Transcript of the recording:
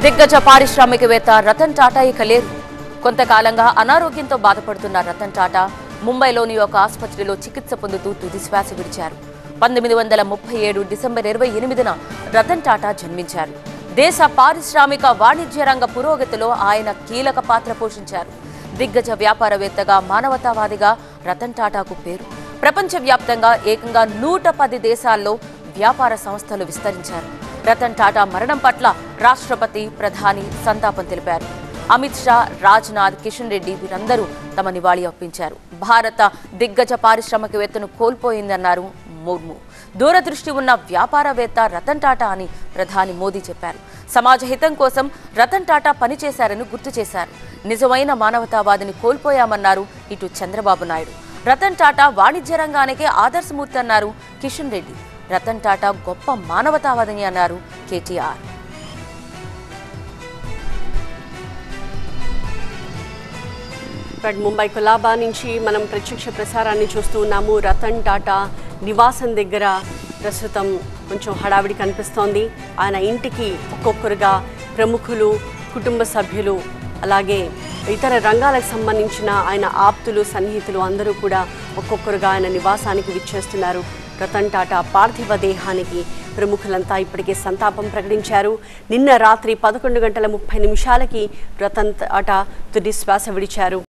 దిగ్గజ పారిశ్రామికవేత్త రతన్ టాటా ఇక లేరు కొంతకాలంగా అనారోగ్యంతో బాధపడుతున్న రతన్ టాటా ముంబైలోని ఒక ఆసుపత్రిలో చికిత్స పొందుతూ తుది శ్వాస విడిచారు పంతొమ్మిది వందల ముప్పై ఏడు డిసెంబర్ ఇరవై ఎనిమిదిన రతన్ టాటా జన్మించారు దేశ పారిశ్రామిక వాణిజ్య రంగ పురోగతిలో ఆయన కీలక పాత్ర పోషించారు దిగ్గజ వ్యాపారవేత్తగా మానవతావాదిగా రతన్ టాటాకు పేరు ప్రపంచవ్యాప్తంగా ఏకంగా నూట పది దేశాల్లో వ్యాపార సంస్థలు విస్తరించారు రతన్ టాటా మరణం పట్ల రాష్ట్రపతి ప్రధాని సంతాపం తెలిపారు అమిత్ షా రాజ్నాథ్ కిషన్ రెడ్డి వీరందరూ తమ నివాళి అర్పించారు భారత దిగ్గజ పారిశ్రామికవేత్తను కోల్పోయిందన్నారు ముర్ము దూరదృష్టి ఉన్న వ్యాపారవేత్త రతన్ టాటా అని ప్రధాని మోదీ చెప్పారు సమాజ హితం కోసం రతన్ టాటా పనిచేశారని గుర్తు చేశారు నిజమైన మానవతావాదిని కోల్పోయామన్నారు ఇటు చంద్రబాబు నాయుడు రతన్ టాటా వాణిజ్య రంగానికే ఆదర్శమూర్తి అన్నారు కిషన్ రెడ్డి రతన్ టాటా గొప్ప మానవతావాదిని అన్నారు కేటీఆర్ బట్ ముంబై కొలాబా నుంచి మనం ప్రత్యక్ష ప్రసారాన్ని చూస్తూ ఉన్నాము రతన్ టాటా నివాసం దగ్గర ప్రస్తుతం కొంచెం హడావిడి కనిపిస్తోంది ఆయన ఇంటికి ఒక్కొక్కరుగా ప్రముఖులు కుటుంబ సభ్యులు అలాగే ఇతర రంగాలకు సంబంధించిన ఆయన ఆప్తులు సన్నిహితులు అందరూ కూడా ఒక్కొక్కరుగా ఆయన నివాసానికి విచ్చేస్తున్నారు రతన్ టాటా పార్థివ దేహానికి ప్రముఖులంతా ఇప్పటికే సంతాపం ప్రకటించారు నిన్న రాత్రి పదకొండు గంటల ముప్పై నిమిషాలకి రతన్ టాటా తుది శ్వాస విడిచారు